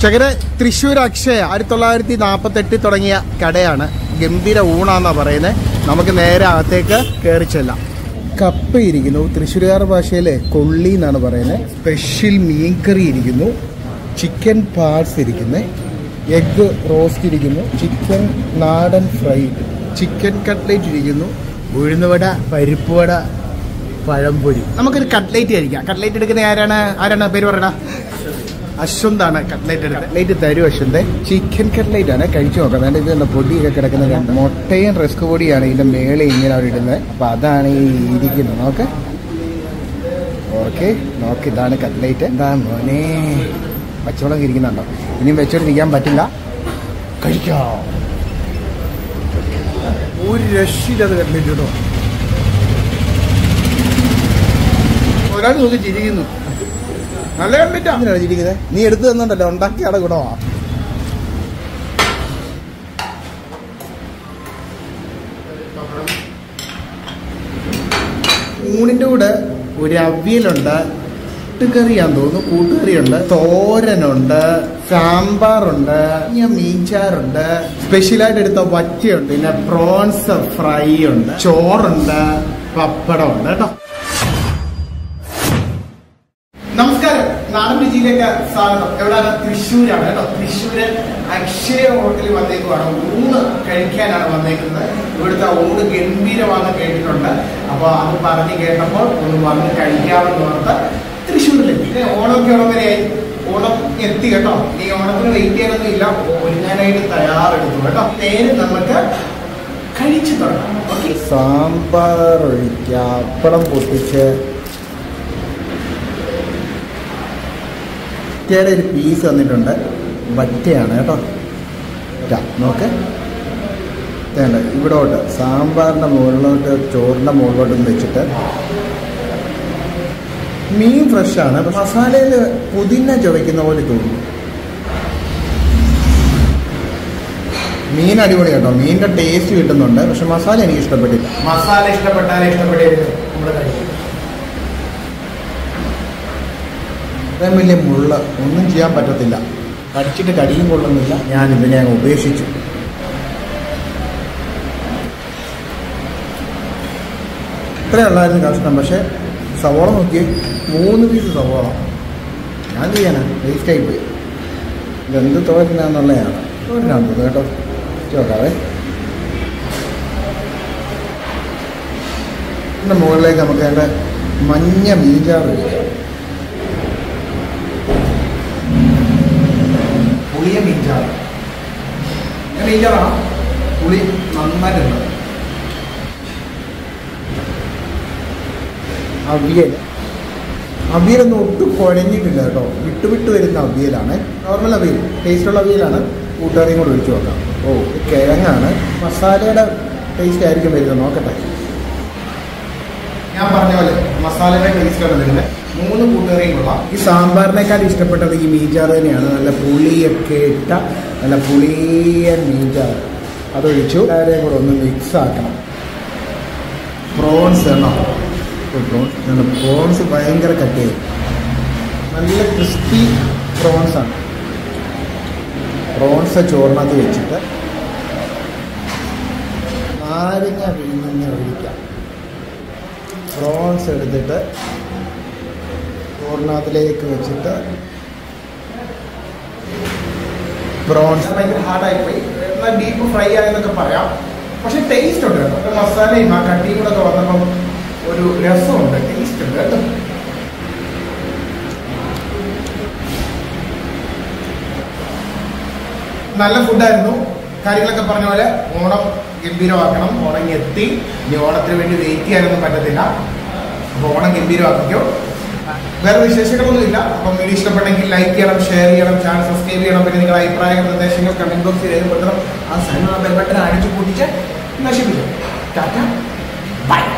ചകര തൃശ്ശൂർ അക്ഷയ ആയിരത്തി തൊള്ളായിരത്തി നാൽപ്പത്തി എട്ടിൽ തുടങ്ങിയ കടയാണ് ഗംഭീര ഊണാന്നാ പറയുന്നത് നമുക്ക് നേരെ അകത്തേക്ക് കയറി ചെല്ലാം കപ്പ ഇരിക്കുന്നു തൃശ്ശൂരുകാർ ഭാഷയിലെ കൊള്ളി എന്നാണ് പറയുന്നത് സ്പെഷ്യൽ മീൻകറി ഇരിക്കുന്നു ചിക്കൻ പാർട്സ് ഇരിക്കുന്നു എഗ് റോസ്റ്റ് ഇരിക്കുന്നു ചിക്കൻ നാടൻ ഫ്രൈ ചിക്കൻ കട്ട്ലേറ്റ് ഇരിക്കുന്നു ഉഴുന്നുവട പരിപ്പുവട പഴംപൊരി നമുക്കൊരു കട്ട്ലേറ്റ് കഴിക്കാം കട്ട്ലേറ്റ് എടുക്കുന്ന ആരാണ് ആരാണ് പേര് പറയണ അശ്വന്താണ് കട്ട്ലേറ്റ് എടുക്കുന്നത് കട്ട്ലേറ്റ് തരും അശ്വന്ത് ചിക്കൻ കട്ട്ലേറ്റ് ആണ് കഴിച്ചു നോക്കാം വേണ്ട ഇത് കണ്ടോ പൊടിയൊക്കെ കിടക്കുന്നത് കണ്ടോ മുട്ടയും റസ്ക് പൊടിയാണ് ഇതിന്റെ മേലെ ഇങ്ങനെ അവിടെ ഇടുന്നത് അപ്പൊ അതാണ് ഈ ഇരിക്കുന്നത് നോക്ക് ഓക്കെ നോക്ക് ഇതാണ് കട്ട്ലേറ്റ് എന്താ മോനെ പച്ചവളം ഇരിക്കുന്നുണ്ടോ ഇനിയും വെച്ചോണ്ടിരിക്കാൻ പറ്റില്ല കഴിക്കാം ഒരു രക്ഷയില്ലാതെ കട്ട്ലേറ്റ് കേട്ടോ ഒരാൾ നോക്കി ചിരിക്കുന്നു നല്ല കണ്ടിട്ടാ അങ്ങനെയാണ് ചിരിക്കുന്നത് നീ എടുത്തു തന്നുണ്ടല്ലോ ഉണ്ടാക്കിയാണ് ഗുണമാ ഊണിന്റെ കൂടെ ഒരു അവിയലുണ്ട് കൂട്ടുകറിയാന്ന് തോന്നുന്നു കൂട്ടുകറിയുണ്ട് തോരനുണ്ട് സാമ്പാറുണ്ട് പിന്നെ മീൻചാറുണ്ട് സ്പെഷ്യലായിട്ട് എടുത്ത വറ്റയുണ്ട് പിന്നെ പ്രോൺസ് ഫ്രൈ ഉണ്ട് ചോറുണ്ട് പപ്പടം ഉണ്ട് കേട്ടോ നമസ്കാരം നാടൻ രുചിയിലേക്ക് സ്വാഗതം എവിടെയാണ് തൃശ്ശൂരാണ് കേട്ടോ തൃശ്ശൂര് അക്ഷയ ഹോട്ടലിൽ വന്നേക്കുവാണ് ഊണ് കഴിക്കാനാണ് വന്നേക്കുന്നത് ഇവിടുത്തെ ഊണ് ഗംഭീരമാണെന്ന് കേട്ടിട്ടുണ്ട് അപ്പൊ അത് പറഞ്ഞ് കേട്ടപ്പോൾ ഒന്ന് വന്ന് കഴിക്കാമെന്ന് ഓർത്ത് തൃശ്ശൂരിലെത്തി പിന്നെ ഓണമൊക്കെ ഉടമ്പരെയായി ഓണം എത്തി കേട്ടോ ഈ ഓണത്തിന് വെയിറ്റ് ചെയ്യാനൊന്നും ഇല്ല ഒരുങ്ങാനായിട്ട് തയ്യാറെടുത്തു കേട്ടോ നേരെ നമുക്ക് കഴിച്ചു തുടങ്ങാം ഓക്കെ സാമ്പാർ ഒഴിക്കുക അപ്പളം പൊട്ടിച്ച് വറ്റയുടെ ഒരു പീസ് തന്നിട്ടുണ്ട് വറ്റയാണ് കേട്ടോ ഇതാ, നോക്ക് വേണ്ട ഇവിടോട്ട് സാമ്പാറിൻ്റെ മുകളിലോട്ട് ചോറിൻ്റെ മുകളിലോട്ടും വെച്ചിട്ട് മീൻ ഫ്രഷാണ് മസാലയിൽ പുതിന ചുവയ്ക്കുന്ന പോലെ തോന്നുന്നു മീൻ അടിപൊളി കേട്ടോ മീനിന്റെ ടേസ്റ്റ് കിട്ടുന്നുണ്ട് പക്ഷെ മസാല എനിക്ക് ഇഷ്ടപ്പെട്ടില്ല മസാല ഇഷ്ടപ്പെട്ടാലേ ഇഷ്ടപ്പെട്ടിരുന്നു നമ്മൾ കഴിക്കും ഇത്രയും വലിയ മുള്ള ഒന്നും ചെയ്യാൻ പറ്റത്തില്ല കടിച്ചിട്ട് കടിയും കൊള്ളുന്നില്ല ഞാൻ ഇതിനെ അങ്ങ് ഉപേക്ഷിച്ചു ഇത്രയേ ഉള്ളായിരുന്നു കഷ്ണം പക്ഷെ സവോള നോക്കി മൂന്ന് പീസ് സവോള ഞാൻ ചെയ്യാനാ വേസ്റ്റായി പോയി ഇതെന്ത് തോരനാന്നുള്ളതാണ് തോരനാണ് തോന്നുന്നു കേട്ടോ ചോക്കാവേ ഇതിൻ്റെ മുകളിലേക്ക് നമുക്ക് അതിൻ്റെ മഞ്ഞ മീൻചാറ് ഒഴിക്കാം പുളിയ മീൻചാറ് മീൻചാറാണ് പുളി നന്നായിട്ടുണ്ട് അവിയൽ അവിയലൊന്നും ഒട്ടും കുഴഞ്ഞിട്ടില്ല കേട്ടോ വിട്ടു വിട്ട് വരുന്ന അവിയലാണ് നോർമൽ അവിയൽ ടേസ്റ്റുള്ള അവിയലാണ് കൂട്ടുകറിയും കൂടെ ഒഴിച്ചു നോക്കാം ഓ ഇത് കിഴങ്ങാണ് മസാലയുടെ ടേസ്റ്റ് ആയിരിക്കും വരുന്നത് നോക്കട്ടെ ഞാൻ പറഞ്ഞ പോലെ മസാലയുടെ ടേസ്റ്റാണ് വരുന്നത് മൂന്ന് കൂട്ടുകറിയും കൊള്ളാം ഈ സാമ്പാറിനേക്കാൾ ഇഷ്ടപ്പെട്ടത് ഈ മീൻചാറ് തന്നെയാണ് നല്ല പുളിയൊക്കെ ഇട്ട നല്ല പുളിയൻ മീൻചാറ് അതൊഴിച്ചു എല്ലാവരെയും കൂടെ ഒന്ന് മിക്സ് ആക്കണം പ്രോൺസ് എണ്ണോ പ്രോൺസ് പ്രോൺസ് ഭയങ്കര കട്ടിയായി നല്ല ക്രിസ്പി പ്രോൺസ് ആണ് പ്രോൺസ് ചോറിനകത്ത് വെച്ചിട്ട് നാരങ്ങ പിഴിഞ്ഞ് ഒഴിക്കാം പ്രോൺസ് എടുത്തിട്ട് ചോറിനകത്തിലേക്ക് വെച്ചിട്ട് പ്രോൺസ് ഭയങ്കര ഹാർഡായി പോയി എന്നാൽ ഡീപ്പ് ഫ്രൈ ആയെന്നൊക്കെ പറയാം പക്ഷെ ടേസ്റ്റ് ഉണ്ട് കേട്ടോ മസാലയും ആ കട്ടിയും കൂടെ ഒക്കെ വന്നപ്പം ഒരു രസമുണ്ട് ടേസ്റ്റ് ഉണ്ട് കേട്ടോ നല്ല ഫുഡായിരുന്നു കാര്യങ്ങളൊക്കെ പറഞ്ഞ പോലെ ഓണം ഗംഭീരമാക്കണം ഓണം എത്തി ഇനി ഓണത്തിന് വേണ്ടി വെയിറ്റ് ചെയ്യാനൊന്നും പറ്റത്തില്ല അപ്പോൾ ഓണം ഗംഭീരമാക്കിക്കോ വേറെ വിശേഷങ്ങളൊന്നുമില്ല അപ്പം വീഡിയോ ഇഷ്ടപ്പെട്ടെങ്കിൽ ലൈക്ക് ചെയ്യണം ഷെയർ ചെയ്യണം ചാനൽ സബ്സ്ക്രൈബ് ചെയ്യണം പിന്നെ നിങ്ങളുടെ അഭിപ്രായങ്ങൾ നിർദ്ദേശങ്ങൾ കമന്റ് ബോക്സിൽ രേഖപ്പെടുത്തണം ആ സൈൻ ബട്ടൺ അടിച്ചു പൊട്ടിച്ച് നശിപ്പിക്കും ടാറ്റ ബൈ